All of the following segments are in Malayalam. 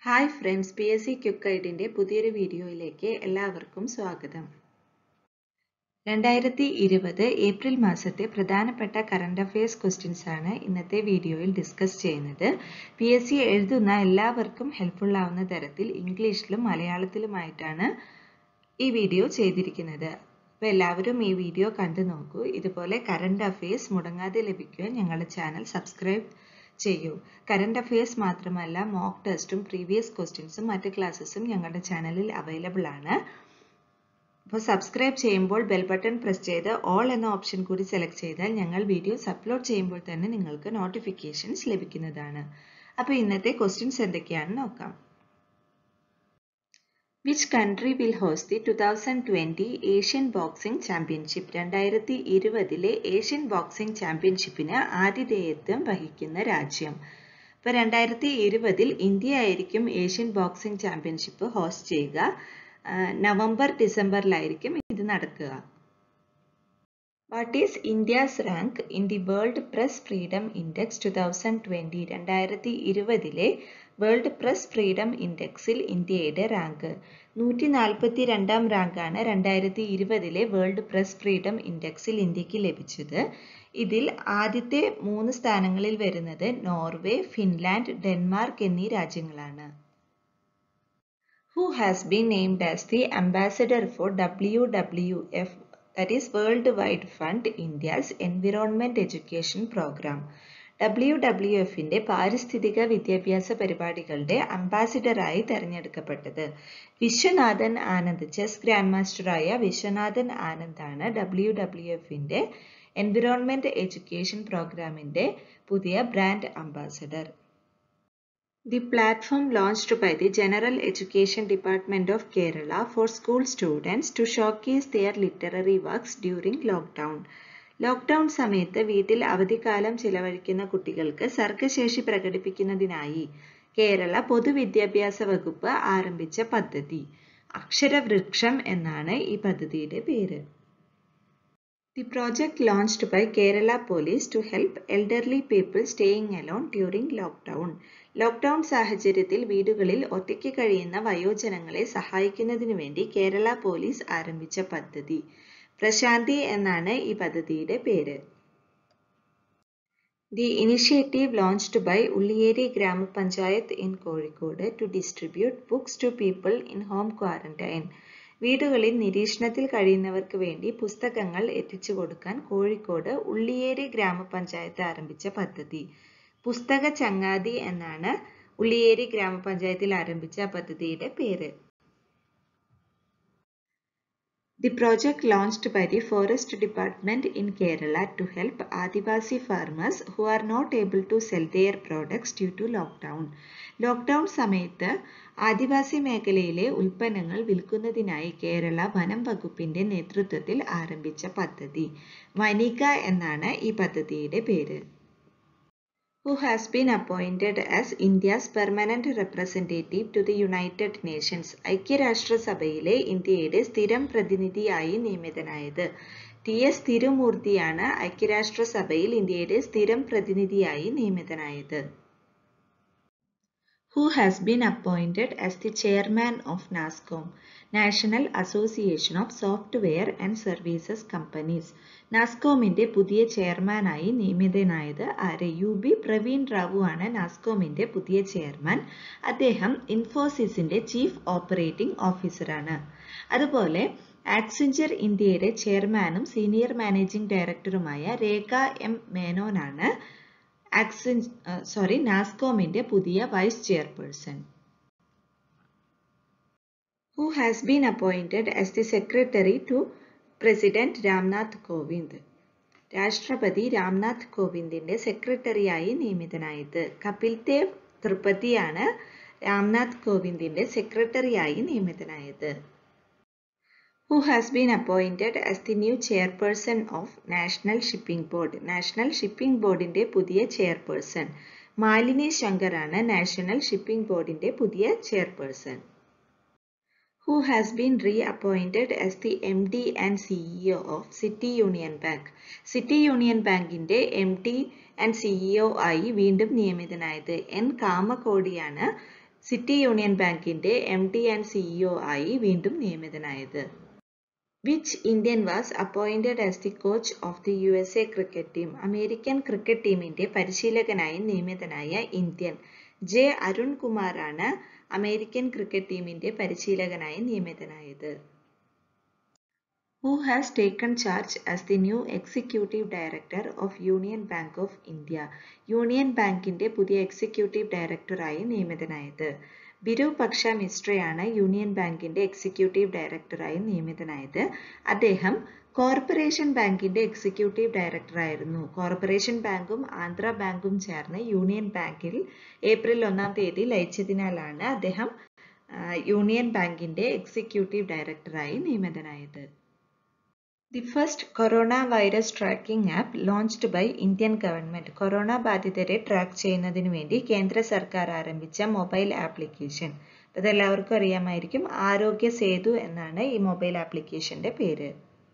Hi friends P S C quick ഗൈഡിൻ്റെ പുതിയൊരു വീഡിയോയിലേക്ക് എല്ലാവർക്കും സ്വാഗതം രണ്ടായിരത്തി ഇരുപത് ഏപ്രിൽ മാസത്തെ പ്രധാനപ്പെട്ട കറണ്ട് അഫയേഴ്സ് ക്വസ്റ്റ്യൻസ് ആണ് ഇന്നത്തെ വീഡിയോയിൽ ഡിസ്കസ് ചെയ്യുന്നത് പി എസ് സി എഴുതുന്ന എല്ലാവർക്കും ഹെൽപ്ഫുൾ ആവുന്ന തരത്തിൽ ഇംഗ്ലീഷിലും മലയാളത്തിലുമായിട്ടാണ് ഈ വീഡിയോ ചെയ്തിരിക്കുന്നത് അപ്പോൾ എല്ലാവരും ഈ വീഡിയോ കണ്ടു നോക്കൂ ഇതുപോലെ കറണ്ട് അഫയേഴ്സ് മുടങ്ങാതെ ലഭിക്കുവാൻ ഞങ്ങളുടെ ചാനൽ സബ്സ്ക്രൈബ് ചെയ്യൂ കറണ്ട് അഫയേഴ്സ് മാത്രമല്ല മോക്ക് ടെസ്റ്റും പ്രീവിയസ് ക്വസ്റ്റ്യൻസും മറ്റ് ക്ലാസ്സസും ഞങ്ങളുടെ ചാനലിൽ അവൈലബിൾ ആണ് അപ്പോൾ സബ്സ്ക്രൈബ് ചെയ്യുമ്പോൾ ബെൽ ബട്ടൺ പ്രസ് ചെയ്ത് ഓൾ എന്ന ഓപ്ഷൻ കൂടി സെലക്ട് ചെയ്താൽ ഞങ്ങൾ വീഡിയോസ് അപ്ലോഡ് ചെയ്യുമ്പോൾ തന്നെ നിങ്ങൾക്ക് നോട്ടിഫിക്കേഷൻസ് ലഭിക്കുന്നതാണ് അപ്പോൾ ഇന്നത്തെ ക്വസ്റ്റ്യൻസ് എന്തൊക്കെയാണെന്ന് നോക്കാം which country will host the two thousand twenty Asian boxing championship രണ്ടായിരത്തി ഇരുപതിലെ ഏഷ്യൻ ബോക്സിംഗ് ചാമ്പ്യൻഷിപ്പിന് ആതിഥേയത്വം വഹിക്കുന്ന രാജ്യം ഇപ്പോൾ രണ്ടായിരത്തി ഇരുപതിൽ ഇന്ത്യ ആയിരിക്കും ഏഷ്യൻ ബോക്സിംഗ് ചാമ്പ്യൻഷിപ്പ് ഹോസ്റ്റ് ചെയ്യുക നവംബർ ഡിസംബറിലായിരിക്കും ഇത് നടക്കുക what is India's rank in the world press freedom index two thousand twenty രണ്ടായിരത്തി ഇരുപതിലെ വേൾഡ് പ്രസ് ഫ്രീഡം ഇൻഡെക്സിൽ ഇന്ത്യയുടെ റാങ്ക് നൂറ്റി നാൽപ്പത്തി രണ്ടാം റാങ്കാണ് രണ്ടായിരത്തി ഇരുപതിലെ വേൾഡ് പ്രസ് ഫ്രീഡം ഇൻഡെക്സിൽ ഇന്ത്യക്ക് ലഭിച്ചത് ഇതിൽ ആദ്യത്തെ മൂന്ന് സ്ഥാനങ്ങളിൽ വരുന്നത് നോർവേ ഫിൻലാൻഡ് ഡെൻമാർക്ക് എന്നീ രാജ്യങ്ങളാണ് who has been named as the ambassador for W W F that is World Wide Fund India's Environment Education Program. W W എഫിന്റെ പാരിസ്ഥിതിക വിദ്യാഭ്യാസ പരിപാടികളുടെ അംബാസിഡറായി തെരഞ്ഞെടുക്കപ്പെട്ടത് വിശ്വനാഥൻ ആനന്ദ് ചെസ് ഗ്രാൻഡ് മാസ്റ്ററായ വിശ്വനാഥൻ ആനന്ദാണ് ഡബ്ല്യു ഡബ്ല്യു എഫിന്റെ എൻവിറോൺമെന്റ് എഡ്യൂക്കേഷൻ പ്രോഗ്രാമിന്റെ പുതിയ brand ambassador The platform launched by the General Education Department of Kerala for school students to showcase their literary works during lockdown. Lockdown സമയത്ത് വീട്ടിൽ അവധിക്കാലം ചിലവഴിക്കുന്ന കുട്ടികൾക്ക് സർഗശേഷി പ്രകടിപ്പിക്കുന്നതിനായി കേരള പൊതുവിദ്യാഭ്യാസ വകുപ്പ് ആരംഭിച്ച പദ്ധതി അക്ഷരവൃക്ഷം എന്നാണ് ഈ പദ്ധതിയുടെ പേര് The project launched by Kerala Police to help elderly people staying alone during lockdown. Lockdown സാഹചര്യത്തിൽ വീടുകളിൽ ഒറ്റയ്ക്ക് കഴിയുന്ന വയോജനങ്ങളെ സഹായിക്കുന്നതിനു വേണ്ടി കേരള പോലീസ് ആരംഭിച്ച പദ്ധതി പ്രശാന്തി എന്നാണ് ഈ പദ്ധതിയുടെ പേര് the initiative launched by Ulliyeri ഗ്രാമപഞ്ചായത്ത് in Kozhikode to distribute books to people in home quarantine വീടുകളിൽ നിരീക്ഷണത്തിൽ കഴിയുന്നവർക്ക് വേണ്ടി പുസ്തകങ്ങൾ എത്തിച്ചു കൊടുക്കാൻ കോഴിക്കോട് ഉള്ളിയേരി ഗ്രാമപഞ്ചായത്ത് ആരംഭിച്ച പദ്ധതി പുസ്തക ചങ്ങാതി എന്നാണ് ഉള്ളിയേരി ഗ്രാമപഞ്ചായത്തിൽ ആരംഭിച്ച പദ്ധതിയുടെ പേര് The project launched by the Forest Department in Kerala to help Adivasi farmers who are not able to sell their products due to lockdown. Lockdown സമയത്ത് ആദിവാസി മേഖലയിലെ ഉൽപ്പന്നങ്ങൾ വിൽക്കുന്നതിനായി കേരള വനം വകുപ്പിന്റെ നേതൃത്വത്തിൽ ആരംഭിച്ച പദ്ധതി വനിക എന്നാണ് ഈ പദ്ധതിയുടെ പേര് who has been appointed as India's permanent representative to the United Nations. ഐക്യരാഷ്ട്രസഭയിലെ ഇന്ത്യയുടെ സ്ഥിരം പ്രതിനിധിയായി നിയമിതനായത് ടി എസ് തിരുമൂർത്തിയാണ് ഐക്യരാഷ്ട്രസഭയിൽ ഇന്ത്യയുടെ സ്ഥിരം പ്രതിനിധിയായി നിയമിതനായത് who has been appointed as the chairman of NASCOM, National Association of Software and Services Companies. നാസ്കോമിന്റെ പുതിയ ചെയർമാനായി നിയമിതനായത് ആര് യു ബി പ്രവീൺ റാവു ആണ് നാസ്കോമിന്റെ പുതിയ ചെയർമാൻ അദ്ദേഹം ഇൻഫോസിസിന്റെ ചീഫ് ഓപ്പറേറ്റിംഗ് ഓഫീസറാണ് അതുപോലെ ആക്സിഞ്ചർ ഇന്ത്യയുടെ ചെയർമാനും സീനിയർ മാനേജിംഗ് ഡയറക്ടറുമായ രേഖ എം മേനോനാണ് ആക്സിൻ സോറി നാസ്കോമിന്റെ പുതിയ vice chairperson who has been appointed as the secretary to president Ramnath Kovind രാഷ്ട്രപതി രാംനാഥ് കോവിന്ദിന്റെ സെക്രട്ടറിയായി നിയമിതനായത് കപിൽ ദേവ് ത്രിപതിയാണ് രാംനാഥ് കോവിന്ദിന്റെ സെക്രട്ടറിയായി നിയമിതനായത് who has been appointed as the new chairperson of National Shipping Board. National shipping ബോർഡിന്റെ പുതിയ ചെയർപേഴ്സൺ മാലിനി ശങ്കറാണ് നാഷണൽ ഷിപ്പിംഗ് ബോർഡിന്റെ പുതിയ chairperson who has been reappointed as the MD and CEO of City Union Bank. City Union ബാങ്കിന്റെ MD ആൻഡ് സിഇഒ ആയി വീണ്ടും നിയമിതനായത് എൻ കാമകോടിയാണ് സിറ്റി യൂണിയൻ ബാങ്കിന്റെ എം ഡി ആൻഡ് സിഇഒ ആയി വീണ്ടും നിയമിതനായത് which Indian was appointed as the coach of the U S A cricket team American cricket ടീമിന്റെ പരിശീലകനായി നിയമിതനായ ഇന്ത്യൻ ജെ അരുൺ കുമാറാണ് അമേരിക്കൻ ക്രിക്കറ്റ് ടീമിന്റെ പരിശീലകനായി നിയമിതനായത് who has taken charge as the new executive director of Union Bank of India Union ബാങ്കിന്റെ പുതിയ എക്സിക്യൂട്ടീവ് ഡയറക്ടറായി നിയമിതനായത് ബിരുപക്ഷ മിശ്രയാണ് യൂണിയൻ ബാങ്കിന്റെ എക്സിക്യൂട്ടീവ് ഡയറക്ടറായി നിയമിതനായത് അദ്ദേഹം കോർപ്പറേഷൻ ബാങ്കിന്റെ എക്സിക്യൂട്ടീവ് ഡയറക്ടറായിരുന്നു കോർപ്പറേഷൻ ബാങ്കും ആന്ധ്ര ബാങ്കും ചേർന്ന് യൂണിയൻ ബാങ്കിൽ ഏപ്രിൽ ഒന്നാം തീയതി ലയിച്ചതിനാലാണ് അദ്ദേഹം യൂണിയൻ ബാങ്കിന്റെ എക്സിക്യൂട്ടീവ് ഡയറക്ടറായി നിയമിതനായത് the first corona virus tracking app launched by Indian government corona ബാധിതരെ ട്രാക്ക് ചെയ്യുന്നതിന് വേണ്ടി കേന്ദ്ര സർക്കാർ ആരംഭിച്ച മൊബൈൽ ആപ്ലിക്കേഷൻ ഇതെല്ലാവർക്കും അറിയാമായിരിക്കും ആരോഗ്യ സേതു എന്നാണ് ഈ മൊബൈൽ ആപ്ലിക്കേഷന്റെ പേര്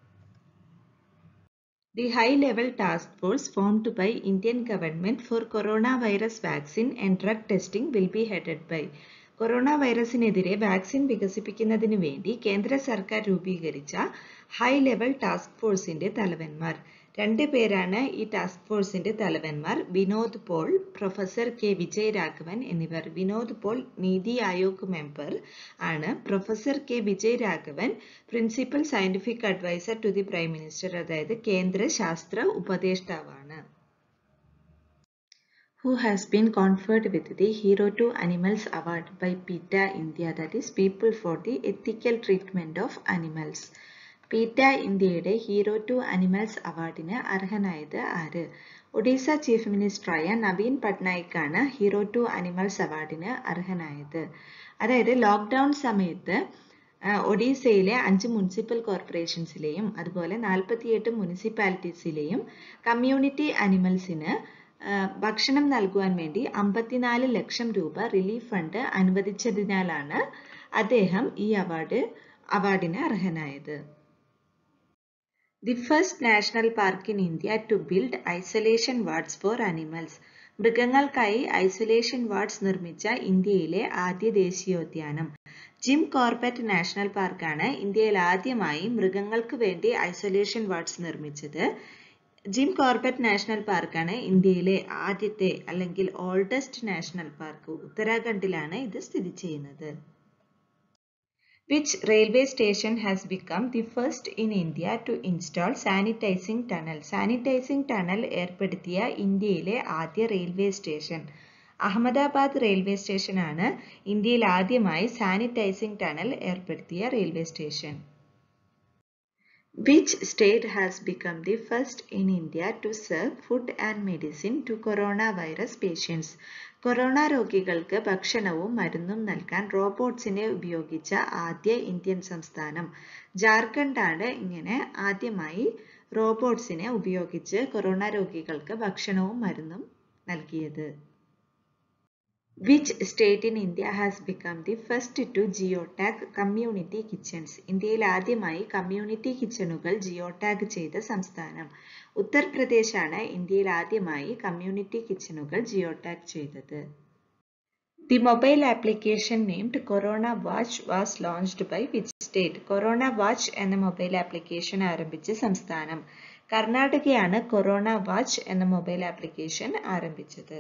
The high-level task force formed by Indian government for coronavirus vaccine and drug testing will be headed by corona വൈറസിനെതിരെ വാക്സിൻ വികസിപ്പിക്കുന്നതിന് വേണ്ടി കേന്ദ്ര സർക്കാർ രൂപീകരിച്ച ഹൈ ലെവൽ ടാസ്ക് ഫോഴ്സിന്റെ തലവന്മാർ രണ്ട് പേരാണ് ഈ ടാസ്ക് ഫോഴ്സിന്റെ തലവന്മാർ വിനോദ് പോൾ പ്രൊഫസർ കെ വിജയ് രാഘവൻ എന്നിവർ വിനോദ് പോൾ നീതി ആയോഗ് മെമ്പർ ആണ് professor K Vijay Raghavan principal scientific adviser to the prime minister അതായത് കേന്ദ്ര ശാസ്ത്ര ഉപദേഷ്ടാവാണ് who has been conferred with the Hero to Animals Award by PETA India, that is People for the Ethical Treatment of Animals. PETA ഇന്ത്യയുടെ ഹീറോ ടു അനിമൽസ് അവാർഡിന് അർഹനായത് ആര് ഒഡീസ ചീഫ് മിനിസ്റ്ററായ നവീൻ പട്നായിക്കാണ് ഹീറോ ടു അനിമൽസ് അവാർഡിന് അർഹനായത് അതായത് ലോക്ക്ഡൗൺ സമയത്ത് ഒഡീസയിലെ അഞ്ച് മുനിസിപ്പൽ കോർപ്പറേഷൻസിലെയും അതുപോലെ നാൽപ്പത്തിയെട്ട് മുനിസിപ്പാലിറ്റീസിലെയും കമ്മ്യൂണിറ്റി അനിമൽസിന് ഭക്ഷണം നൽകുവാൻ വേണ്ടി അമ്പത്തിനാല് ലക്ഷം രൂപ റിലീഫ് ഫണ്ട് അനുവദിച്ചതിനാലാണ് അദ്ദേഹം ഈ അവാർഡ് അവാർഡിന് അർഹനായത് the first national park in India to build isolation wards for animals മൃഗങ്ങൾക്കായി ഐസൊലേഷൻ വാർഡ്സ് നിർമ്മിച്ച ഇന്ത്യയിലെ ആദ്യ ദേശീയോദ്യാനം ജിം കോർബറ്റ് നാഷണൽ പാർക്കാണ് ഇന്ത്യയിൽ ആദ്യമായി മൃഗങ്ങൾക്ക് വേണ്ടി ഐസൊലേഷൻ വാർഡ്സ് നിർമ്മിച്ചത് ജിം കോർബറ്റ് നാഷണൽ പാർക്കാണ് ഇന്ത്യയിലെ ആദ്യത്തെ അല്ലെങ്കിൽ ഓൾഡസ്റ്റ് നാഷണൽ പാർക്ക് ഉത്തരാഖണ്ഡിലാണ് ഇത് സ്ഥിതി ചെയ്യുന്നത് which railway station has become the first in India to install sanitising tunnel sanitising tunnel ഏർപ്പെടുത്തിയ ഇന്ത്യയിലെ ആദ്യ റെയിൽവേ സ്റ്റേഷൻ അഹമ്മദാബാദ് റെയിൽവേ സ്റ്റേഷനാണ് ഇന്ത്യയിൽ ആദ്യമായി സാനിറ്റൈസിംഗ് ടണൽ ഏർപ്പെടുത്തിയ railway station Which state has become the first in India to serve food and medicine to coronavirus patients? Corona രോഗികൾക്ക് ഭക്ഷണവും മരുന്നും നൽകാൻ റോബോട്ട്സിനെ ഉപയോഗിച്ച ആദ്യ ഇന്ത്യൻ സംസ്ഥാനം ജാർഖണ്ഡാണ് ഇങ്ങനെ ആദ്യമായി റോബോട്ട്സിനെ ഉപയോഗിച്ച് കൊറോണ രോഗികൾക്ക് ഭക്ഷണവും മരുന്നും നൽകിയത് which state in India has become the first to geo tag community kitchens ഇന്ത്യയിൽ ആദ്യമായി കമ്മ്യൂണിറ്റി കിച്ചണുകൾ ജിയോ ടാഗ് ചെയ്ത സംസ്ഥാനം ഉത്തർപ്രദേശാണ് ഇന്ത്യയിൽ ആദ്യമായി കമ്മ്യൂണിറ്റി കിച്ചണുകൾ ജിയോ ടാഗ് ചെയ്തത് the mobile application named corona watch was launched by which state corona watch എന്ന മൊബൈൽ ആപ്ലിക്കേഷൻ ആരംഭിച്ച സംസ്ഥാനം കർണാടകയാണ് കൊറോണ വാച്ച് എന്ന മൊബൈൽ ആപ്ലിക്കേഷൻ ആരംഭിച്ചത്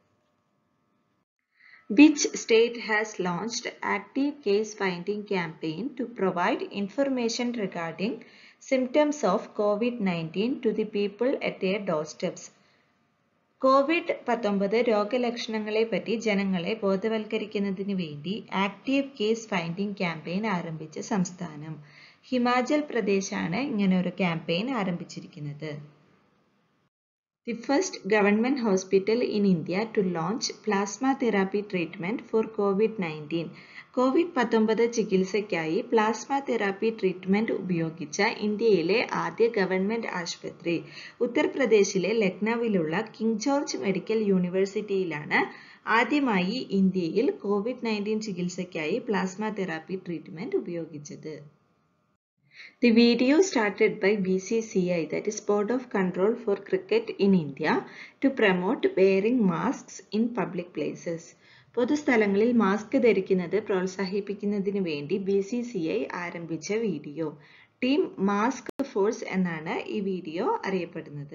which state has launched active case finding campaign to provide information regarding symptoms of COVID-19 to the people at their doorsteps. COVID പത്തൊമ്പത് രോഗലക്ഷണങ്ങളെ പറ്റി ജനങ്ങളെ ബോധവൽക്കരിക്കുന്നതിന് വേണ്ടി ആക്റ്റീവ് കേസ് ഫൈൻഡിംഗ് ക്യാമ്പയിൻ ആരംഭിച്ച സംസ്ഥാനം ഹിമാചൽ പ്രദേശാണ് ഇങ്ങനെ ഒരു ക്യാമ്പയിൻ ആരംഭിച്ചിരിക്കുന്നത് The first government hospital in India to launch plasma therapy treatment for COVID-19. Covid പത്തൊമ്പത് ചികിത്സയ്ക്കായി പ്ലാസ്മ തെറാപ്പി ട്രീറ്റ്മെന്റ് ഉപയോഗിച്ച ഇന്ത്യയിലെ ആദ്യ ഗവൺമെന്റ് ആശുപത്രി ഉത്തർപ്രദേശിലെ ലക്നൌവിലുള്ള കിങ് ജോർജ് മെഡിക്കൽ യൂണിവേഴ്സിറ്റിയിലാണ് ആദ്യമായി ഇന്ത്യയിൽ കോവിഡ് നയൻറ്റീൻ ചികിത്സയ്ക്കായി പ്ലാസ്മ തെറാപ്പി ട്രീറ്റ്മെന്റ് ഉപയോഗിച്ചത് The video started by BCCI, that is Board of Control for Cricket in India, to promote wearing masks in public places. പൊതുസ്ഥലങ്ങളിൽ മാസ്ക് ധരിക്കുന്നത് പ്രോത്സാഹിപ്പിക്കുന്നതിന് വേണ്ടി ബി സി സി ഐ ആരംഭിച്ച വീഡിയോ ടീം മാസ്ക് ഫോഴ്സ് എന്നാണ് ഈ വീഡിയോ അറിയപ്പെടുന്നത്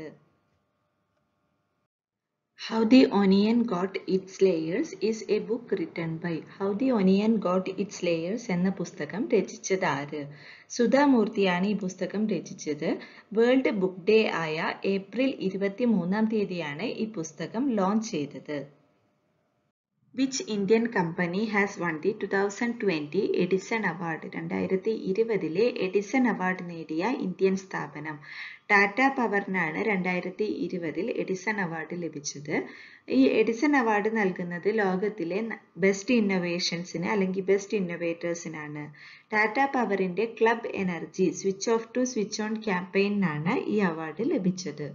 How the Onion Got Its Layers is a book written by How the Onion Got Its Layers എന്ന പുസ്തകം രചിച്ചത് ആര് സുധാമൂർത്തിയാണ് ഈ പുസ്തകം രചിച്ചത് വേൾഡ് ബുക്ക് ഡേ ആയ ഏപ്രിൽ ഇരുപത്തി മൂന്നാം തീയതിയാണ് ഈ പുസ്തകം ലോഞ്ച് ചെയ്തത് which Indian company has won the two thousand twenty Edison award രണ്ടായിരത്തി ഇരുപതിലെ എഡിസൺ അവാർഡ് നേടിയ ഇന്ത്യൻ സ്ഥാപനം ടാറ്റ പവറിനാണ് രണ്ടായിരത്തി ഇരുപതിൽ എഡിസൺ അവാർഡ് ലഭിച്ചത് ഈ എഡിസൺ അവാർഡ് നൽകുന്നത് ലോകത്തിലെ ബെസ്റ്റ് ഇന്നൊവേഷൻസിന് അല്ലെങ്കിൽ ബെസ്റ്റ് ഇന്നൊവേറ്റേഴ്സിനാണ് ടാറ്റ പവറിന്റെ club energy switch off to switch on ക്യാമ്പയിനാണ് ഈ അവാർഡ് ലഭിച്ചത്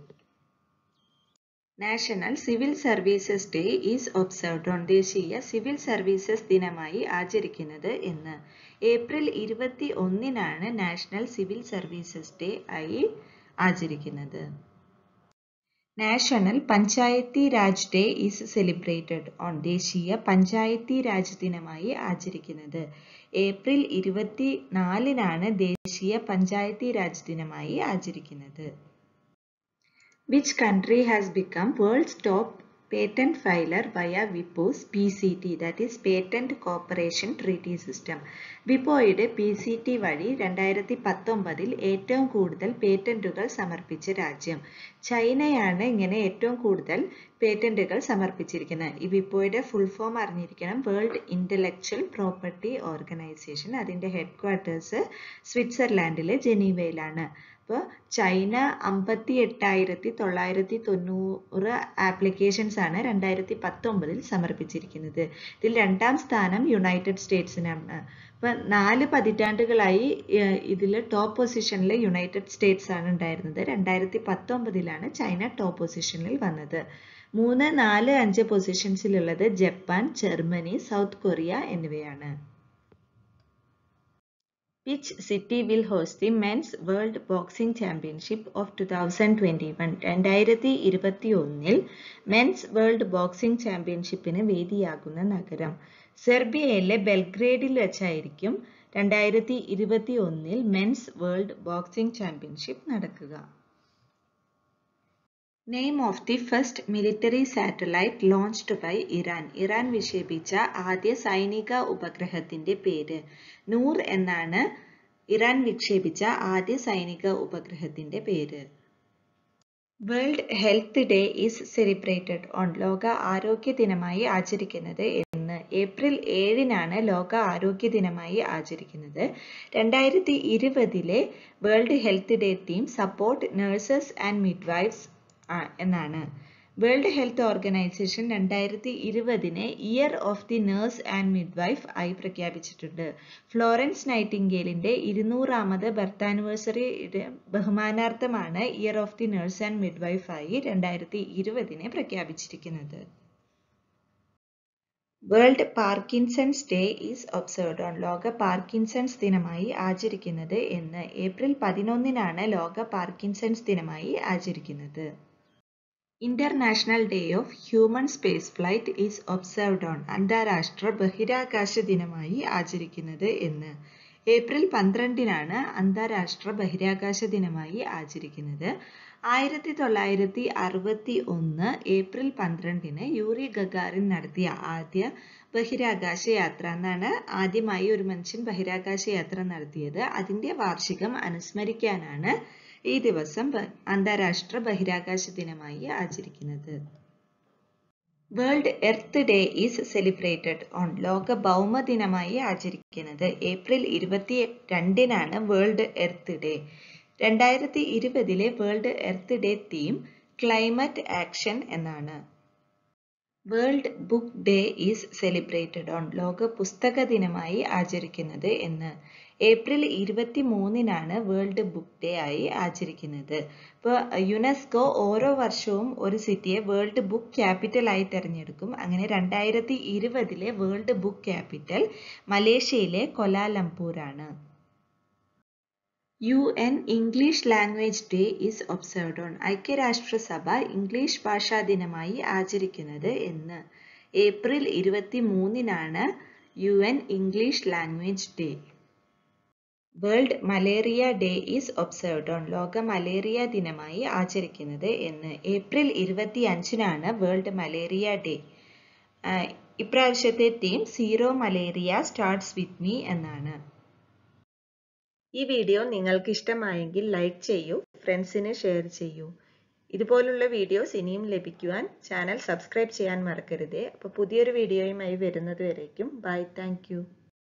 national civil services day is observed on ദേശീയ സിവിൽ സർവീസസ് ദിനമായി ആചരിക്കുന്നത് എന്ന് ഏപ്രിൽ ഇരുപത്തി ഒന്നിനാണ് നാഷണൽ സിവിൽ സർവീസസ് ഡേ ആയി ആചരിക്കുന്നത് national Panchayati Raj day is celebrated on ദേശീയ പഞ്ചായത്തി രാജ് ദിനമായി ആചരിക്കുന്നത് ഏപ്രിൽ ഇരുപത്തി നാലിനാണ് ദേശീയ പഞ്ചായത്തി രാജ് ദിനമായി ആചരിക്കുന്നത് Which country has become world's top patent filer via WIPO's PCT that is Patent Cooperation Treaty System. വിപ്പോയുടെ പി സി ടി വഴി രണ്ടായിരത്തി പത്തൊമ്പതിൽ ഏറ്റവും കൂടുതൽ പേറ്റന്റുകൾ സമർപ്പിച്ച രാജ്യം ചൈനയാണ് ഇങ്ങനെ ഏറ്റവും കൂടുതൽ പേറ്റന്റുകൾ സമർപ്പിച്ചിരിക്കുന്നത് ഈ വിപ്പോയുടെ ഫുൾ ഫോം അറിഞ്ഞിരിക്കണം വേൾഡ് ഇന്റലക്ച്വൽ പ്രോപ്പർട്ടി ഓർഗനൈസേഷൻ അതിന്റെ ഹെഡ് ക്വാർട്ടേഴ്സ് സ്വിറ്റ്സർലാൻഡിലെ ജനീവയിലാണ് അപ്പോൾ ചൈന അമ്പത്തി എട്ടായിരത്തി തൊള്ളായിരത്തി തൊണ്ണൂറ് ആപ്ലിക്കേഷൻസ് ആണ് രണ്ടായിരത്തി പത്തൊമ്പതിൽ സമർപ്പിച്ചിരിക്കുന്നത് ഇതിൽ രണ്ടാം സ്ഥാനം യുണൈറ്റഡ് സ്റ്റേറ്റ്സിനാണ് അപ്പോൾ നാല് പതിറ്റാണ്ടുകളായി ഇതിൽ ടോപ്പ് പൊസിഷനിൽ യുണൈറ്റഡ് സ്റ്റേറ്റ്സ് ആണ് ഉണ്ടായിരുന്നത് രണ്ടായിരത്തി പത്തൊമ്പതിലാണ് ചൈന ടോപ്പ് പൊസിഷനിൽ വന്നത് മൂന്ന് നാല് അഞ്ച് പൊസിഷൻസിലുള്ളത് ജപ്പാൻ ജർമ്മനി സൗത്ത് കൊറിയ എന്നിവയാണ് which city will host the men's world boxing championship of two thousand twenty one രണ്ടായിരത്തി ഇരുപത്തി ഒന്നിൽ മെൻസ് വേൾഡ് ബോക്സിംഗ് ചാമ്പ്യൻഷിപ്പിന് വേദിയാകുന്ന നഗരം സെർബിയയിലെ ബെൽഗ്രേഡിൽ വെച്ചായിരിക്കും രണ്ടായിരത്തി ഇരുപത്തി ഒന്നിൽ മെൻസ് വേൾഡ് ബോക്സിംഗ് ചാമ്പ്യൻഷിപ്പ് നടക്കുക name of the first military satellite launched by Iran Iran വിക്ഷേപിച്ച ആദ്യ സൈനിക ഉപഗ്രഹത്തിന്റെ പേര് നൂർ എന്നാണ് ഇറാൻ വിക്ഷേപിച്ച ആദ്യ സൈനിക ഉപഗ്രഹത്തിന്റെ പേര് world health day is celebrated on ലോക ആരോഗ്യ ദിനമായി ആചരിക്കുന്നത് എന്ന് ഏപ്രിൽ ഏഴിനാണ് ലോക ആരോഗ്യ ദിനമായി ആചരിക്കുന്നത് രണ്ടായിരത്തി ഇരുപതിലെ world health day theme support nurses and midwives എന്നാണ് വേൾഡ് ഹെൽത്ത് ഓർഗനൈസേഷൻ രണ്ടായിരത്തി ഇരുപതിനെ year of the nurse and midwife ആയി പ്രഖ്യാപിച്ചിട്ടുണ്ട് ഫ്ലോറൻസ് നൈറ്റിംഗേലിന്റെ ഇരുന്നൂറാമത് ബർത്ത് ആനിവേഴ്സറി ബഹുമാനാർത്ഥമാണ് year of the nurse and midwife ആയി രണ്ടായിരത്തി ഇരുപതിനെ പ്രഖ്യാപിച്ചിരിക്കുന്നത് world Parkinson's day is observed on ലോക പാർക്കിൻസൺസ് ദിനമായി ആചരിക്കുന്നത് എന്ന് ഏപ്രിൽ പതിനൊന്നിനാണ് ലോക പാർക്കിൻസൺസ് ദിനമായി ആചരിക്കുന്നത് international day of human space flight is observed on അന്താരാഷ്ട്ര ബഹിരാകാശ ദിനമായി ആചരിക്കുന്നത് എന്ന് ഏപ്രിൽ പന്ത്രണ്ടിനാണ് അന്താരാഷ്ട്ര ബഹിരാകാശ ദിനമായി ആചരിക്കുന്നത് ആയിരത്തി തൊള്ളായിരത്തി അറുപത്തി ഒന്ന് ഏപ്രിൽ പന്ത്രണ്ടിന് യൂറി ഗഗാറിൻ നടത്തിയ ആദ്യ ബഹിരാകാശ യാത്ര എന്നാണ് ആദ്യമായി ഒരു മനുഷ്യൻ ബഹിരാകാശ യാത്ര നടത്തിയത് അതിന്റെ വാർഷികം അനുസ്മരിക്കാനാണ് ഈ ദിവസം അന്താരാഷ്ട്ര ബഹിരാകാശ ദിനമായി ആചരിക്കുന്നത് world earth day is celebrated on ലോക ഭൗമ ദിനമായി ആചരിക്കുന്നത് ഏപ്രിൽ ഇരുപത്തി രണ്ടിനാണ് വേൾഡ് എർത്ത് ഡേ രണ്ടായിരത്തി ഇരുപതിലെ world earth day theme climate action എന്നാണ് world book day is celebrated on ലോക പുസ്തക ദിനമായി ആചരിക്കുന്നത് എന്ന് ഏപ്രിൽ ഇരുപത്തി മൂന്നിനാണ് വേൾഡ് ബുക്ക് ഡേ ആയി ആചരിക്കുന്നത് ഇപ്പോൾ യുനെസ്കോ ഓരോ വർഷവും ഒരു സിറ്റിയെ വേൾഡ് ബുക്ക് ക്യാപിറ്റൽ ആയി തിരഞ്ഞെടുക്കും അങ്ങനെ രണ്ടായിരത്തി ഇരുപതിലെ വേൾഡ് ബുക്ക് ക്യാപിറ്റൽ മലേഷ്യയിലെ കൊലാലംപൂർ ആണ് U N English language day is observed on ഐക്യരാഷ്ട്രസഭ ഇംഗ്ലീഷ് ഭാഷാ ദിനമായി ആചരിക്കുന്നത് എന്ന് ഏപ്രിൽ ഇരുപത്തി മൂന്നിനാണ് U N English language day world malaria day is observed on ലോക മലേറിയ ദിനമായി ആചരിക്കുന്നത് എന്ന് ഏപ്രിൽ ഇരുപത്തി അഞ്ചിനാണ് വേൾഡ് മലേറിയ ഡേ ഇപ്രാവശ്യത്തെ theme zero malaria starts with me എന്നാണ് ഈ വീഡിയോ നിങ്ങൾക്ക് ഇഷ്ടമായെങ്കിൽ ലൈക്ക് ചെയ്യൂ ഫ്രണ്ട്സിന് ഷെയർ ചെയ്യൂ ഇതുപോലുള്ള വീഡിയോസ് ഇനിയും ലഭിക്കുവാൻ ചാനൽ സബ്സ്ക്രൈബ് ചെയ്യാൻ മറക്കരുത് അപ്പോൾ പുതിയൊരു വീഡിയോയുമായി വരുന്നത് വരേക്കും ബൈ താങ്ക്